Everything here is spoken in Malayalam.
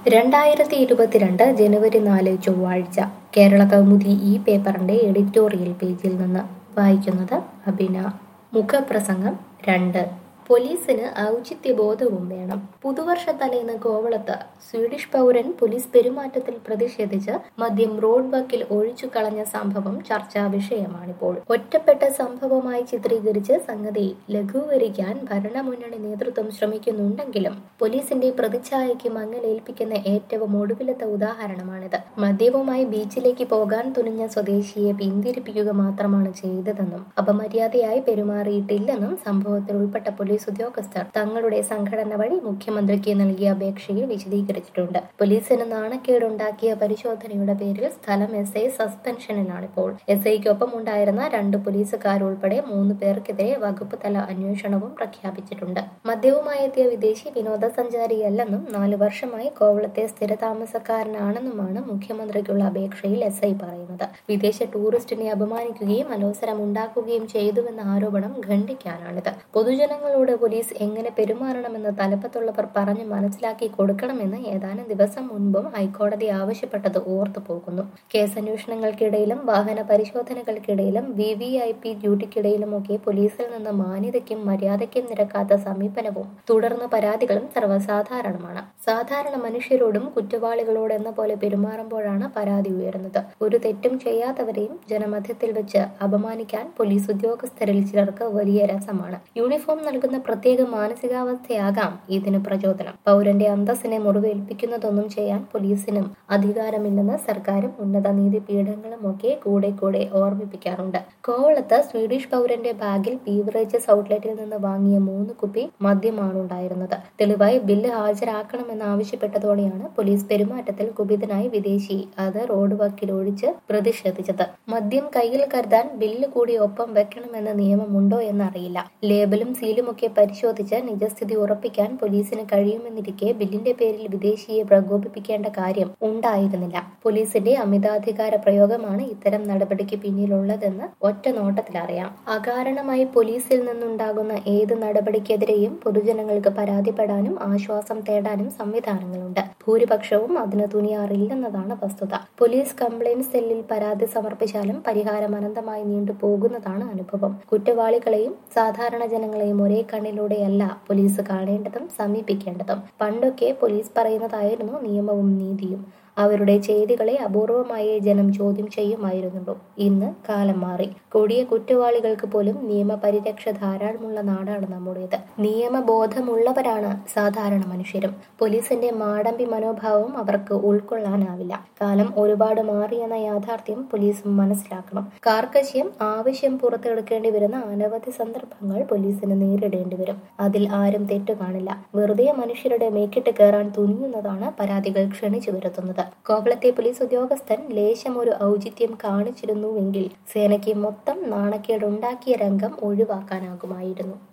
രണ്ടായിരത്തി ഇരുപത്തിരണ്ട് ജനുവരി നാല് ചൊവ്വാഴ്ച കേരള കൗമുദി ഈ പേപ്പറിന്റെ എഡിറ്റോറിയൽ പേജിൽ നിന്ന് വായിക്കുന്നത് അബിന മുഖപ്രസംഗം രണ്ട് പോലീസിന് ഔചിത്യബോധവും വേണം പുതുവർഷ തലേന്ന് കോവളത്ത് സ്വീഡിഷ് പൗരൻ പോലീസ് പെരുമാറ്റത്തിൽ പ്രതിഷേധിച്ച് മദ്യം റോഡ് വക്കിൽ ഒഴിച്ചു കളഞ്ഞ സംഭവം ചർച്ചാ വിഷയമാണിപ്പോൾ ഒറ്റപ്പെട്ട സംഭവമായി ചിത്രീകരിച്ച് സംഗതി ലഘൂകരിക്കാൻ ഭരണമുന്നണി നേതൃത്വം ശ്രമിക്കുന്നുണ്ടെങ്കിലും പോലീസിന്റെ പ്രതിച്ഛായയ്ക്ക് മങ്ങലേൽപ്പിക്കുന്ന ഏറ്റവും ഒടുവിലത്തെ ഉദാഹരണമാണിത് മദ്യവുമായി ബീച്ചിലേക്ക് പോകാൻ തുനിഞ്ഞ സ്വദേശിയെ പിന്തിരിപ്പിക്കുക മാത്രമാണ് ചെയ്തതെന്നും അപമര്യാദയായി പെരുമാറിയിട്ടില്ലെന്നും സംഭവത്തിൽ ഉൾപ്പെട്ട പോലീസ് ഉദ്യോഗസ്ഥർ തങ്ങളുടെ സംഘടന വഴി മുഖ്യമന്ത്രിക്ക് നൽകിയ അപേക്ഷയിൽ വിശദീകരിച്ചിട്ടുണ്ട് പോലീസിന് നാണക്കേടുണ്ടാക്കിയ പരിശോധനയുടെ പേരിൽ സ്ഥലം എസ് ഐ സസ്പെൻഷനിലാണിപ്പോൾ എസ് ഐക്കൊപ്പം ഉണ്ടായിരുന്ന രണ്ട് പോലീസുകാരുൾപ്പെടെ മൂന്ന് പേർക്കെതിരെ വകുപ്പ് തല അന്വേഷണവും പ്രഖ്യാപിച്ചിട്ടുണ്ട് മദ്യവുമായി എത്തിയ വിദേശി വിനോദസഞ്ചാരിയല്ലെന്നും നാല് വർഷമായി കോവളത്തെ സ്ഥിരതാമസക്കാരനാണെന്നുമാണ് മുഖ്യമന്ത്രിക്കുള്ള അപേക്ഷയിൽ എസ് ഐ പറയുന്നത് വിദേശ ടൂറിസ്റ്റിനെ അപമാനിക്കുകയും അലോസരം ഉണ്ടാക്കുകയും ചെയ്തുവെന്ന ആരോപണം ഖണ്ഡിക്കാനാണിത് പൊതുജനങ്ങളോട് പോലീസ് എങ്ങനെ പെരുമാറണമെന്ന് തലപ്പത്തുള്ളവർ പറഞ്ഞ് മനസ്സിലാക്കി കൊടുക്കണമെന്ന് ഏതാനും ദിവസം മുൻപും ഹൈക്കോടതി ആവശ്യപ്പെട്ടത് ഓർത്തു പോകുന്നു കേസന്വേഷണങ്ങൾക്കിടയിലും വാഹന പരിശോധനകൾക്കിടയിലും വി വി ഐ പി ഡ്യൂട്ടിക്കിടയിലുമൊക്കെ പോലീസിൽ നിന്ന് മാന്യതയ്ക്കും മര്യാദയ്ക്കും നിരക്കാത്ത സമീപനവും തുടർന്ന് പരാതികളും സർവ്വസാധാരണമാണ് സാധാരണ മനുഷ്യരോടും കുറ്റവാളികളോട് എന്ന പോലെ പെരുമാറുമ്പോഴാണ് പരാതി ഉയരുന്നത് ഒരു തെറ്റും ചെയ്യാത്തവരെയും ജനമധ്യത്തിൽ വെച്ച് അപമാനിക്കാൻ പോലീസ് ഉദ്യോഗസ്ഥരിൽ ചിലർക്ക് വലിയ രസമാണ് യൂണിഫോം നൽകുന്ന പ്രത്യേക മാനസികാവസ്ഥയാകാം ഇതിന് പ്രചോദനം പൗരന്റെ അന്തസ്സിനെ മുറിവേൽപ്പിക്കുന്നതൊന്നും ചെയ്യാൻ പോലീസിനും അധികാരമില്ലെന്ന് സർക്കാരും ഉന്നത നീതിപീഠങ്ങളും ഒക്കെ കൂടെ കൂടെ ഓർമ്മിപ്പിക്കാറുണ്ട് കോവളത്ത് സ്വീഡിഷ് പൗരന്റെ ബാഗിൽ ബീവറേജസ് ഔട്ട്ലെറ്റിൽ നിന്ന് വാങ്ങിയ മൂന്ന് കുപ്പി മദ്യമാണ് ഉണ്ടായിരുന്നത് തെളിവായി ബില്ല് ഹാജരാക്കണമെന്ന് ആവശ്യപ്പെട്ടതോടെയാണ് പോലീസ് പെരുമാറ്റത്തിൽ കുപിതനായി വിദേശി അത് റോഡ് വക്കിൽ ഒഴിച്ച് പ്രതിഷേധിച്ചത് മദ്യം കയ്യിൽ കരുതാൻ ബില്ല് കൂടി ഒപ്പം വെക്കണമെന്ന നിയമമുണ്ടോ എന്നറിയില്ല ലേബലും സീലുമൊക്കെ പരിശോധിച്ച് നിജസ്ഥിതി ഉറപ്പിക്കാൻ പോലീസിന് കഴിയുമെന്നിരിക്കെ ബില്ലിന്റെ പേരിൽ വിദേശിയെ പ്രകോപിപ്പിക്കേണ്ട കാര്യം ഉണ്ടായിരുന്നില്ല പോലീസിന്റെ അമിതാധികാര പ്രയോഗമാണ് ഇത്തരം നടപടിക്ക് പിന്നിലുള്ളതെന്ന് ഒറ്റ നോട്ടത്തിൽ അറിയാം അകാരണമായി പോലീസിൽ നിന്നുണ്ടാകുന്ന ഏത് നടപടിക്കെതിരെയും പൊതുജനങ്ങൾക്ക് പരാതിപ്പെടാനും ആശ്വാസം തേടാനും സംവിധാനങ്ങളുണ്ട് ഭൂരിപക്ഷവും അതിന് തുനിയാറില്ലെന്നതാണ് വസ്തുത പോലീസ് കംപ്ലൈന്റ് സെല്ലിൽ പരാതി സമർപ്പിച്ചാലും പരിഹാരം അനന്തമായി നീണ്ടു പോകുന്നതാണ് അനുഭവം കുറ്റവാളികളെയും സാധാരണ ജനങ്ങളെയും ഒരേ കണ്ണിലൂടെയല്ല പോലീസ് കാണേണ്ടതും സമീപിക്കേണ്ടതും പണ്ടൊക്കെ പോലീസ് പറയുന്നതായിരുന്നു നിയമവും നീതിയും അവരുടെ ചെയ്തികളെ അപൂർവമായേ ജനം ചോദ്യം ചെയ്യുമായിരുന്നുള്ളൂ ഇന്ന് കാലം മാറി കൊടിയ കുറ്റവാളികൾക്ക് പോലും നിയമപരിരക്ഷ ധാരാളമുള്ള നാടാണ് നമ്മുടേത് നിയമബോധമുള്ളവരാണ് സാധാരണ മനുഷ്യരും പോലീസിന്റെ മാടമ്പി മനോഭാവം അവർക്ക് ഉൾക്കൊള്ളാനാവില്ല കാലം ഒരുപാട് മാറിയെന്ന യാഥാർത്ഥ്യം പോലീസ് മനസ്സിലാക്കണം കാർക്കശ്യം ആവശ്യം പുറത്തെടുക്കേണ്ടി വരുന്ന അനവധി സന്ദർഭങ്ങൾ പോലീസിന് നേരിടേണ്ടി വരും അതിൽ ആരും തെറ്റു കാണില്ല വെറുതെ മനുഷ്യരുടെ മേക്കിട്ട് കയറാൻ തുനിയുന്നതാണ് പരാതികൾ ക്ഷണിച്ചു വരുത്തുന്നത് കോവളത്തെ പോലീസ് ഉദ്യോഗസ്ഥൻ ലേശം ഒരു ഔചിത്യം കാണിച്ചിരുന്നുവെങ്കിൽ സേനയ്ക്ക് മൊത്തം നാണക്കേടുണ്ടാക്കിയ രംഗം ഒഴിവാക്കാനാകുമായിരുന്നു